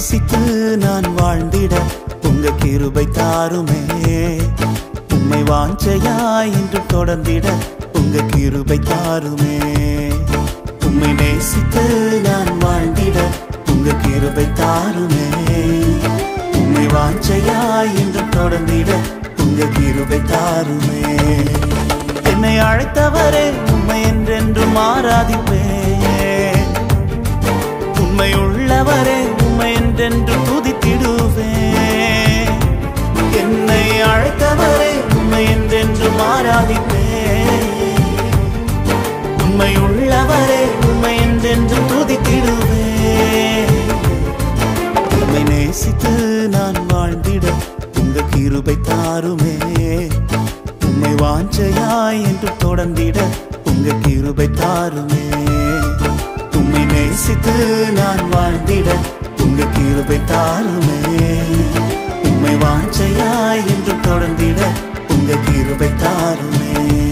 நேசித்து நான் வாழ்ந்திட உங்க கிருபை தாருமே உம்மை வாஞ்சையாய் என்று தொடர்ந்திட உங்க கிருபை தாருமே உம்மை நேசித்து நான் வாழ்ந்திட உங்க கிருபை தாருமே உம்மை வாஞ்சையாய் என்று தொடர்ந்திட உங்க கிருபை தாருமே என்னை அழைத்தவரே உம்மை என்றென்றும் ஆராதிப்பேன் உண்மை உள்ளவரே உண்மை என்றென்று துதித்திடுவேன் என்னை அழைத்தவரே உண்மை என்றென்று ஆராதிப்பேன் உண்மை உள்ளவரே உண்மை என்றென்று துதித்திடுவேன் உண்மை நேசித்து நான் வாழ்ந்திட உங்க கிருபை தாருமே உண்மை வாஞ்சையாய் என்று தொடர்ந்திட உங்க கிருபை தாருமே உம்மை நேசித்து நான் வாழ்ந்திட உங்க கிருபை தாருமே உம்மை வாஞ்சையாய் என்று தொடர்ந்திட உங்க கிருபை தாருமே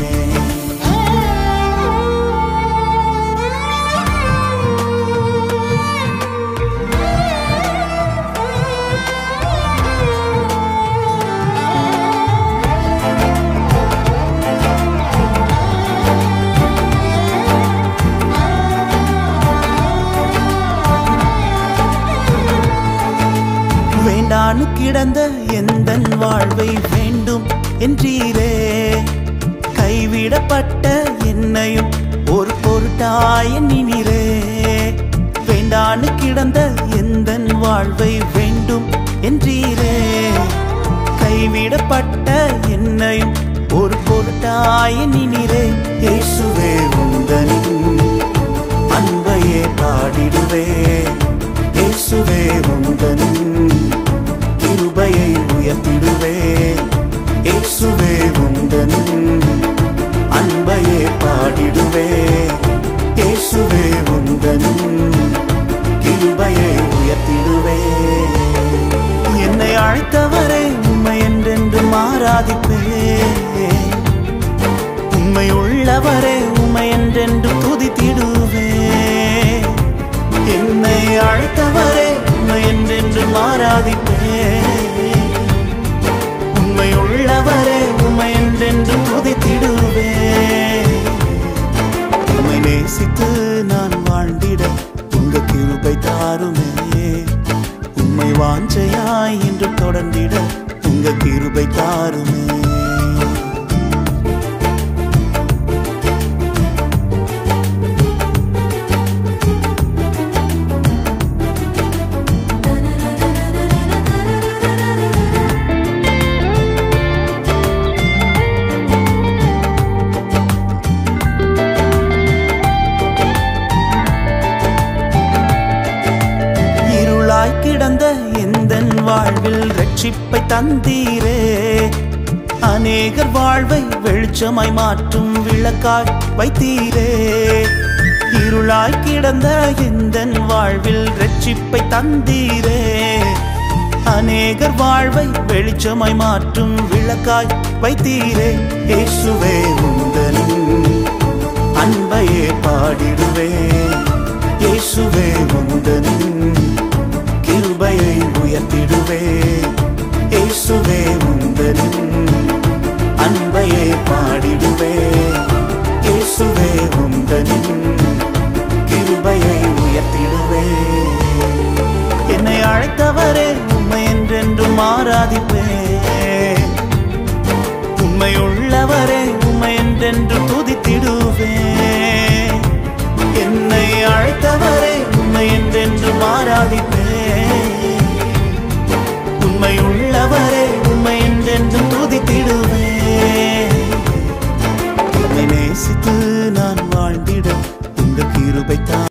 வேண்டானு கிடந்த எந்த வாழ்வை வேண்டும் என்றீரே கைவிடப்பட்ட என்னையும் ஒரு பொருட்டாய நினிரே வேண்டானு கிடந்த எந்த வாழ்வை வேண்டும் என்றீரே கைவிடப்பட்ட என்னையும் ஒரு பொருட்டாய நினிரே இயேசுவே உந்தனின் அன்பையே பாடிடுவே இயேசுவே உந்தனின் கிருபையை உயர்த்திடுவே இயேசுவே உந்தனின் அன்பையே பாடிடுவே இயேசுவே உந்தனின் கிருபையை உயர்த்திடுவே என்னை அழைத்தவரை உண்மை என்றென்று ஆராதிப்பேன் உண்மை உள்ளவரே உண்மை என்றென்று துதித்திடுவே என்னை அழைத்தவரே உண்மை என்றென்று ஆராதிப்பே உண்மை உள்ளவரே உண்மை என்றென்று துதித்திடுவே உண்மை நேசித்து நான் வாழ்ந்திட உங்க கிருபை தாருமே உண்மை வாஞ்சையாய் என்று தொடர்ந்திட உங்க கிருபை தாருமே இருளாய் கிடந்த எந்த வாழ்வில் ரட்சிப்பை தந்தீரே அநேகர் வாழ்வை வெளிச்சமாய் மாற்றும் விளக்காய் வைத்தீரே இருளாய் கிடந்த எந்த வாழ்வில் ரட்சிப்பை தந்தீரே அநேகர் வாழ்வை வெளிச்சமாய் மாற்றும் விளக்காய் வைத்தீரே இயேசுவே உந்தனின் அன்பையே பாடிடுவே இயேசுவே உந்தனின் கிருபையை உயர்த்திடுவே இயேசுவே உந்தனின் அன்பையே பாடிடுவே இயேசுவே உந்தனின் கிருபையை உயர்த்திடுவே என்னை அழைத்தவரே உண்மை என்றென்றும் ஆராதிப்பேன் உண்மை உள்ளவரே உண்மை என்றென்று துதித்திடுவேன் என்னை அழைத்தவரே உண்மை என்றென்று ஆராதிப்பேன் உண்மை உள்ளவரே உண்மை என்றென்று துதித்திடுவேன் உண்மை நேசித்து நான் வாழ்ந்திட உங்க கிருபை தான்